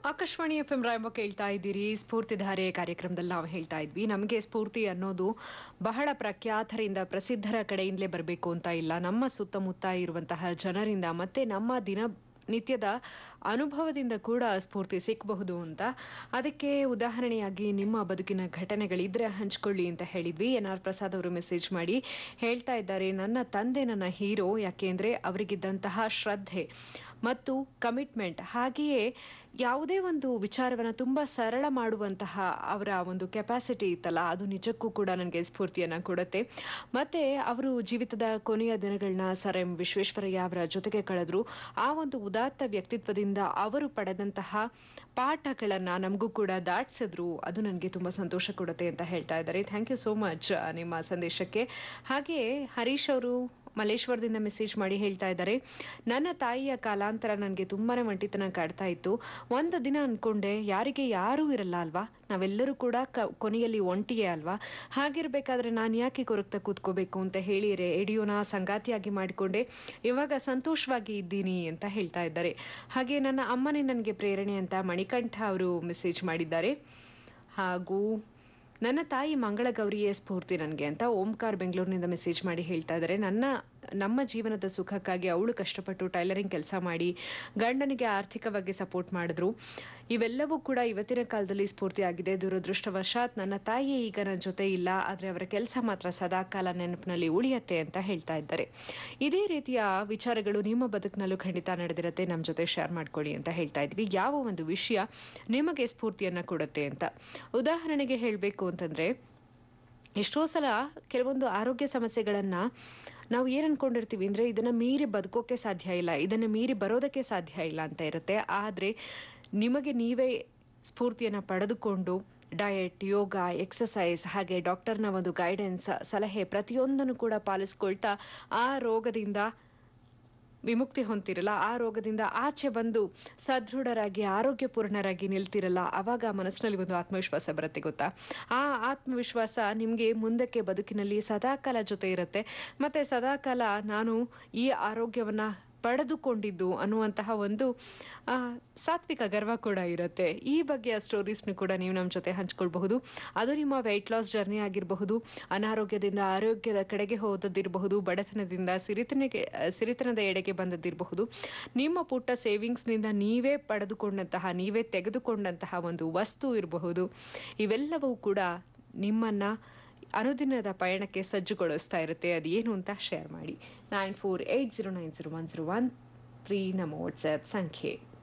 Akashvani F M ರಾಯಂಬ ಕೇಳ್ತಾ ಇದ್ದೀರಿ ಸ್ಫೂರ್ತಿಧಾರೆ ಕಾರ್ಯಕ್ರಮದಲ್ಲಿ ನಾವು ಹೇಳ್ತಾ ಇದ್ವಿ ನಮಗೆ ಸ್ಫೂರ್ತಿ ಅನ್ನೋದು ಬಹಳ ಪ್ರಖ್ಯಾತರಿಂದ ಪ್ರಸಿದ್ಧರ ಕಡೆಯಿಂದಲೇ ಬರಬೇಕು ಅಂತ ಇಲ್ಲ ನಮ್ಮ ಸುತ್ತಮುತ್ತ ಇರುವಂತಹ ಜನರಿಂದ ಮತ್ತೆ ನಮ್ಮ ದಿನ ನಿತ್ಯದ ಅನುಭವದಿಂದ ಕೂಡ ಸ್ಫೂರ್ತಿ ಸಿಕ್ಕಬಹುದು ಅಂತ ಅದಕ್ಕೆ ಉದಾಹರಣೆಯಾಗಿ ನಿಮ್ಮ ಬದುಕಿನ ಘಟನೆಗಳಿದ್ರೆ ಹಂಚ್ಕೊಳ್ಳಿ ಅಂತ ಹೇಳಿದ್ವಿ ಎನ್ ಆರ್ ಪ್ರಸಾದ್ ಅವರು ಮೆಸೇಜ್ ಮಾಡಿ ಹೇಳ್ತಾ ಇದ್ದಾರೆ ನನ್ನ ತಂದೆ ನನ್ನ ಹೀರೋ ಯಾಕೆಂದ್ರೆ ಅವರಿಗಿದ್ದಂತಹ ಶ್ರದ್ಧೆ ಮತ್ತು ಕಮಿಟ್ಮೆಂಟ್ ಹಾಗೆಯೇ ಯಾವುದೇ ಒಂದು ವಿಚಾರವನ್ನ ತುಂಬಾ ಸರಳ ಮಾಡುವಂತಹ ಅವರ ಒಂದು ಕೆಪಾಸಿಟಿ ಇತ್ತಲ್ಲ ಅದು ನಿಜಕ್ಕೂ ಕೂಡ ನನಗೆ ಸ್ಫೂರ್ತಿಯನ್ನ ಕೊಡುತ್ತೆ ಮತ್ತೆ ಅವರು ಜೀವಿತದ ಕೊನೆಯ ದಿನಗಳನ್ನ ಸರ್ ಎಂ ವಿಶ್ವೇಶ್ವರಯ್ಯ ಅವರ ಜೊತೆಗೆ ಕಳೆದ್ರು ಆ ಒಂದು ಉದಾತ್ತ ವ್ಯಕ್ತಿತ್ವದಿಂದ ಅವರು ಪಡೆದಂತಹ ಪಾಠಗಳನ್ನ ನಮಗೂ ಕೂಡ ದಾಟಿಸಿದ್ರು ಅದು ನನಗೆ ತುಂಬಾ ಸಂತೋಷ ಕೊಡುತ್ತೆ ಅಂತ ಹೇಳ್ತಾ ಇದ್ದಾರೆ ಥ್ಯಾಂಕ್ ಯು ಸೋ ಮಚ್ ನಿಮ್ಮ ಸಂದೇಶಕ್ಕೆ ಹಾಗೆ ಹರೀಶ್ ಅವರು ಮಲ್ಲೇಶ್ವರದಿಂದ ಮೆಸೇಜ್ ಮಾಡಿ ಹೇಳ್ತಾ ಇದ್ದಾರೆ ನನ್ನ ತಾಯಿಯ ಕಾಲಾಂತರ ನನಗೆ ತುಂಬಾನೇ ಒಂಟಿತನ ಕಾಡ್ತಾ ಇತ್ತು ಒಂದು ದಿನ ಅನ್ಕೊಂಡೆ ಯಾರಿಗೆ ಯಾರೂ ಇರಲ್ಲ ಅಲ್ವಾ ನಾವೆಲ್ಲರೂ ಕೂಡ ಕ- ಕೊನೆಯಲ್ಲಿ ಒಂಟಿಯೇ ಅಲ್ವಾ ಹಾಗಿರ್ಬೇಕಾದ್ರೆ ನಾನು ಯಾಕೆ ಕೊರಗ್ತಾ ಕೂತ್ಕೋಬೇಕು ಅಂತ ಹೇಳಿ ರೇಡಿಯೋನ ಸಂಗಾತಿಯಾಗಿ ಮಾಡಿಕೊಂಡೆ ಇವಾಗ ಸಂತೋಷವಾಗಿ ಇದ್ದೀನಿ ಅಂತ ಹೇಳ್ತಾ ಇದ್ದಾರೆ ಹಾಗೆ ನನ್ನ ಅಮ್ಮನೇ ನನಗೆ ಪ್ರೇರಣೆ ಅಂತ ಮಣಿಕಂಠ ಅವರು ಮೆಸೇಜ್ ಮಾಡಿದ್ದಾರೆ ಹಾಗೂ ನನ್ನ ತಾಯಿ ಮಂಗಳ ಗೌರಿಯೇ ಸ್ಫೂರ್ತಿ ನನಗೆ ಅಂತ ಓಂಕಾರ್ ಬೆಂಗಳೂರಿನಿಂದ ಮೆಸೇಜ್ ಮಾಡಿ ಹೇಳ್ತಾ ಇದ್ದಾರೆ ನನ್ನ ನಮ್ಮ ಜೀವನದ ಸುಖಕ್ಕಾಗಿ ಅವಳು ಕಷ್ಟಪಟ್ಟು ಟೈಲರಿಂಗ್ ಕೆಲಸ ಮಾಡಿ ಗಂಡನಿಗೆ ಆರ್ಥಿಕವಾಗಿ ಸಪೋರ್ಟ್ ಮಾಡಿದ್ರು ಇವೆಲ್ಲವೂ ಕೂಡ ಇವತ್ತಿನ ಕಾಲದಲ್ಲಿ ಸ್ಫೂರ್ತಿಯಾಗಿದೆ ದುರದೃಷ್ಟವಶಾತ್ ನನ್ನ ತಾಯಿ ಈಗ ನನ್ನ ಜೊತೆ ಇಲ್ಲ ಆದ್ರೆ ಅವರ ಕೆಲಸ ಮಾತ್ರ ಸದಾಕಾಲ ನೆನಪಿನಲ್ಲಿ ಉಳಿಯತ್ತೆ ಅಂತ ಹೇಳ್ತಾ ಇದ್ದಾರೆ ಇದೇ ರೀತಿಯ ವಿಚಾರಗಳು ನಿಮ್ಮ ಬದುಕಿನಲ್ಲೂ ಖಂಡಿತ ನಡೆದಿರತ್ತೆ ನಮ್ಮ ಜೊತೆ ಶೇರ್ ಮಾಡ್ಕೊಳ್ಳಿ ಅಂತ ಹೇಳ್ತಾ ಇದ್ವಿ ಯಾವ ಒಂದು ವಿಷಯ ನಿಮಗೆ ಸ್ಫೂರ್ತಿಯನ್ನ ಕೊಡುತ್ತೆ ಅಂತ ಉದಾಹರಣೆಗೆ ಹೇಳಬೇಕು ಅಂತಂದ್ರೆ ಎಷ್ಟೋ ಸಲ ಕೆಲವೊಂದು ಆರೋಗ್ಯ ಸಮಸ್ಯೆಗಳನ್ನ ನಾವು ಏನ್ ಅನ್ಕೊಂಡಿರ್ತೀವಿ ಅಂದ್ರೆ ಇದನ್ನ ಮೀರಿ ಬದುಕೋಕೆ ಸಾಧ್ಯ ಇಲ್ಲ ಇದನ್ನ ಮೀರಿ ಬರೋದಕ್ಕೆ ಸಾಧ್ಯ ಇಲ್ಲ ಅಂತ ಇರುತ್ತೆ ಆದ್ರೆ ನಿಮಗೆ ನೀವೇ ಸ್ಫೂರ್ತಿಯನ್ನ ಪಡೆದುಕೊಂಡು ಡಯಟ್ ಯೋಗ ಎಕ್ಸಸೈಸ್ ಹಾಗೆ ಡಾಕ್ಟರ್ನ ಒಂದು ಗೈಡೆನ್ಸ್ ಸಲಹೆ ಪ್ರತಿಯೊಂದನ್ನು ಕೂಡ ಪಾಲಿಸ್ಕೊಳ್ತಾ ಆ ರೋಗದಿಂದ ವಿಮುಕ್ತಿ ಹೊಂದಿರಲ್ಲ ಆ ರೋಗದಿಂದ ಆಚೆ ಬಂದು ಸದೃಢರಾಗಿ ಆರೋಗ್ಯಪೂರ್ಣರಾಗಿ ನಿಲ್ತಿರಲ್ಲ ಅವಾಗ ಮನಸ್ಸಿನಲ್ಲಿ ಒಂದು ಆತ್ಮವಿಶ್ವಾಸ ಬರುತ್ತೆ ಗೊತ್ತಾ ಆ ಆತ್ಮವಿಶ್ವಾಸ ನಿಮ್ಗೆ ಮುಂದಕ್ಕೆ ಬದುಕಿನಲ್ಲಿ ಸದಾಕಾಲ ಜೊತೆ ಇರುತ್ತೆ ಮತ್ತೆ ಸದಾಕಾಲ ನಾನು ಈ ಆರೋಗ್ಯವನ್ನ ಪಡೆದುಕೊಂಡಿದ್ದು ಅನ್ನುವಂತಹ ಒಂದು ಆ, ಸಾತ್ವಿಕ ಗರ್ವ ಕೂಡ ಇರುತ್ತೆ ಈ ಬಗೆಯ ಸ್ಟೋರೀಸ್ನು ಕೂಡ ನೀವು ನಮ್ಮ ಜೊತೆ ಹಂಚ್ಕೊಳ್ಬಹುದು ಅದು ನಿಮ್ಮ ವೆಯ್ಟ್ ಲಾಸ್ ಜರ್ನಿ ಆಗಿರಬಹುದು ಅನಾರೋಗ್ಯದಿಂದ ಆರೋಗ್ಯದ ಕಡೆಗೆ ಹೋದದ್ದಿರಬಹುದು ಬಡತನದಿಂದ ಸಿರಿತನಿಗೆ ಸಿರಿತನದ ಎಡೆಗೆ ಬಂದದ್ದಿರಬಹುದು ನಿಮ್ಮ ಪುಟ್ಟ ಸೇವಿಂಗ್ಸ್ನಿಂದ ನೀವೇ ಪಡೆದುಕೊಂಡಂತಹ ನೀವೇ ತೆಗೆದುಕೊಂಡಂತಹ ಒಂದು ವಸ್ತು ಇರಬಹುದು ಇವೆಲ್ಲವೂ ಕೂಡ ನಿಮ್ಮನ್ನ ಅನುದಿನದ ಪಯಣಕ್ಕೆ ಸಜ್ಜುಗೊಳಿಸ್ತಾ ಇರುತ್ತೆ ಅದೇನು ಅಂತ ಶೇರ್ ಮಾಡಿ nine four eight zero nine zero one zero one three ನಮ್ಮ ವಾಟ್ಸ್ಆ್ಯಪ್ ಸಂಖ್ಯೆ